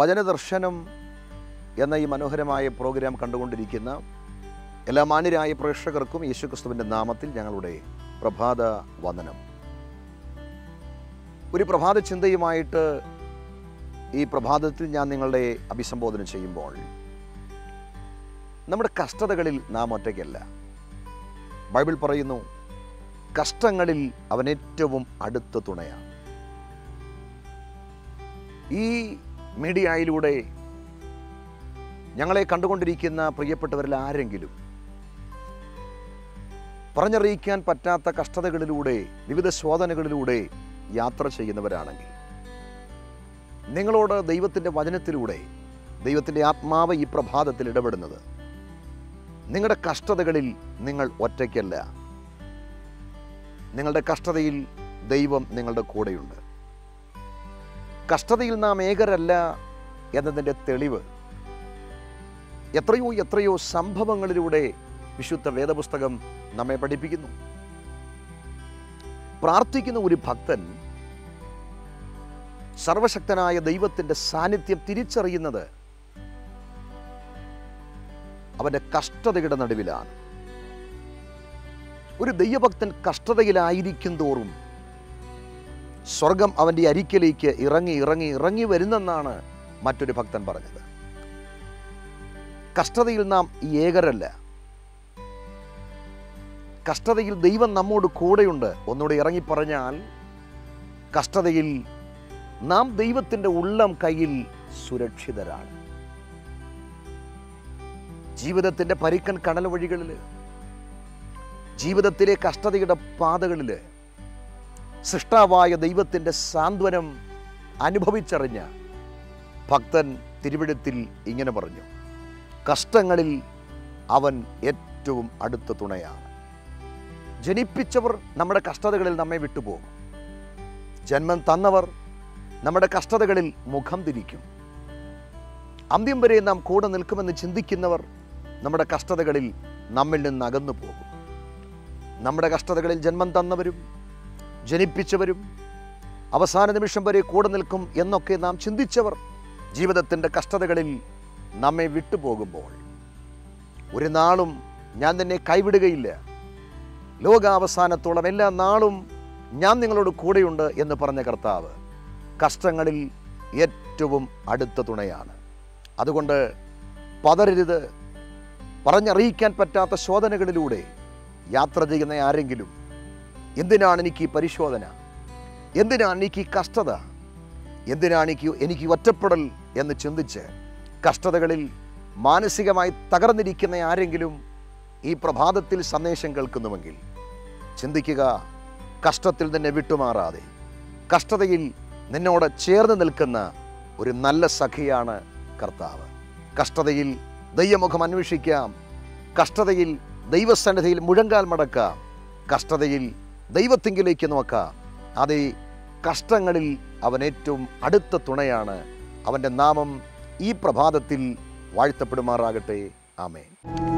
വചനദർശനം എന്ന ഈ മനോഹരമായ പ്രോഗ്രാം കണ്ടുകൊണ്ടിരിക്കുന്ന എല്ലാ മാന്യരായ പ്രേക്ഷകർക്കും യേശുക്രിസ്തുവിൻ്റെ നാമത്തിൽ ഞങ്ങളുടെ പ്രഭാത വന്ദനം ഒരു പ്രഭാത ചിന്തയുമായിട്ട് ഈ പ്രഭാതത്തിൽ ഞാൻ നിങ്ങളെ അഭിസംബോധന ചെയ്യുമ്പോൾ നമ്മുടെ കഷ്ടതകളിൽ നാം ഒറ്റയ്ക്കല്ല ബൈബിൾ പറയുന്നു കഷ്ടങ്ങളിൽ അവൻ ഏറ്റവും അടുത്ത തുണയാണ് ഈ മീഡിയയിലൂടെ ഞങ്ങളെ കണ്ടുകൊണ്ടിരിക്കുന്ന പ്രിയപ്പെട്ടവരിൽ ആരെങ്കിലും പറഞ്ഞറിയിക്കാൻ പറ്റാത്ത കഷ്ടതകളിലൂടെ വിവിധ ശോധനകളിലൂടെ യാത്ര ചെയ്യുന്നവരാണെങ്കിൽ നിങ്ങളോട് ദൈവത്തിൻ്റെ വചനത്തിലൂടെ ദൈവത്തിൻ്റെ ആത്മാവ് ഈ പ്രഭാതത്തിൽ ഇടപെടുന്നത് നിങ്ങളുടെ കഷ്ടതകളിൽ നിങ്ങൾ ഒറ്റയ്ക്കല്ല നിങ്ങളുടെ കഷ്ടതയിൽ ദൈവം നിങ്ങളുടെ കൂടെയുണ്ട് കഷ്ടതയിൽ നാം ഏകരല്ല എന്നതിൻ്റെ തെളിവ് എത്രയോ എത്രയോ സംഭവങ്ങളിലൂടെ വിശുദ്ധ വേദപുസ്തകം നമ്മെ പഠിപ്പിക്കുന്നു പ്രാർത്ഥിക്കുന്ന ഒരു ഭക്തൻ സർവശക്തനായ ദൈവത്തിൻ്റെ സാന്നിധ്യം തിരിച്ചറിയുന്നത് അവൻ്റെ കഷ്ടതയുടെ നടുവിലാണ് ഒരു ദൈവഭക്തൻ കഷ്ടതയിലായിരിക്കും തോറും സ്വർഗം അവൻ്റെ അരിക്കലേക്ക് ഇറങ്ങി ഇറങ്ങി ഇറങ്ങി വരുന്നെന്നാണ് മറ്റൊരു ഭക്തൻ പറഞ്ഞത് കഷ്ടതയിൽ നാം ഏകരല്ല കഷ്ടതയിൽ ദൈവം നമ്മോട് കൂടെയുണ്ട് ഒന്നുകൂടെ ഇറങ്ങി പറഞ്ഞാൽ കഷ്ടതയിൽ നാം ദൈവത്തിൻ്റെ ഉള്ളം കയ്യിൽ സുരക്ഷിതരാണ് ജീവിതത്തിൻ്റെ പരിക്കൻ കടൽ വഴികളിൽ ജീവിതത്തിലെ കഷ്ടതയുടെ പാതകളിൽ സൃഷ്ടാവായ ദൈവത്തിൻ്റെ സാന്ത്വനം അനുഭവിച്ചറിഞ്ഞ ഭക്തൻ തിരുവിടത്തിൽ ഇങ്ങനെ പറഞ്ഞു കഷ്ടങ്ങളിൽ അവൻ ഏറ്റവും അടുത്ത തുണയാണ് ജനിപ്പിച്ചവർ നമ്മുടെ കഷ്ടതകളിൽ നമ്മെ വിട്ടുപോകും ജന്മം തന്നവർ നമ്മുടെ കഷ്ടതകളിൽ മുഖം തിരിക്കും അന്ത്യം വരെ നാം കൂടെ നിൽക്കുമെന്ന് ചിന്തിക്കുന്നവർ നമ്മുടെ കഷ്ടതകളിൽ നമ്മിൽ നിന്ന് അകന്നു പോകും നമ്മുടെ കഷ്ടതകളിൽ ജന്മം തന്നവരും ജനിപ്പിച്ചവരും അവസാന നിമിഷം വരെ കൂടെ നിൽക്കും എന്നൊക്കെ നാം ചിന്തിച്ചവർ ജീവിതത്തിൻ്റെ കഷ്ടതകളിൽ നമ്മെ വിട്ടുപോകുമ്പോൾ ഒരു നാളും ഞാൻ നിന്നെ കൈവിടുകയില്ല ലോകാവസാനത്തോളം എല്ലാ നാളും ഞാൻ നിങ്ങളോട് കൂടെയുണ്ട് എന്ന് പറഞ്ഞ കർത്താവ് കഷ്ടങ്ങളിൽ ഏറ്റവും അടുത്ത തുണയാണ് അതുകൊണ്ട് പതരരുത് പറഞ്ഞറിയിക്കാൻ പറ്റാത്ത ശോധനകളിലൂടെ യാത്ര ചെയ്യുന്ന ആരെങ്കിലും എന്തിനാണ് എനിക്ക് ഈ പരിശോധന എന്തിനാണ് എനിക്ക് ഈ കഷ്ടത എന്തിനാണ് എനിക്ക് എനിക്ക് ഒറ്റപ്പെടൽ എന്ന് ചിന്തിച്ച് കഷ്ടതകളിൽ മാനസികമായി തകർന്നിരിക്കുന്ന ആരെങ്കിലും ഈ പ്രഭാതത്തിൽ സന്ദേശം കേൾക്കുന്നുവെങ്കിൽ ചിന്തിക്കുക കഷ്ടത്തിൽ നിന്നെ വിട്ടുമാറാതെ കഷ്ടതയിൽ നിന്നോട് ചേർന്ന് നിൽക്കുന്ന ഒരു നല്ല സഖിയാണ് കർത്താവ് കഷ്ടതയിൽ ദൈവമുഖം അന്വേഷിക്കാം കഷ്ടതയിൽ ദൈവസന്നിധിയിൽ മുഴങ്കാൽ മടക്കാം കഷ്ടതയിൽ ദൈവത്തിങ്കിലേക്ക് നോക്കാം അതേ കഷ്ടങ്ങളിൽ അവൻ ഏറ്റവും അടുത്ത തുണയാണ് അവൻ്റെ നാമം ഈ പ്രഭാതത്തിൽ വാഴ്ത്തപ്പെടുമാറാകട്ടെ ആമേൻ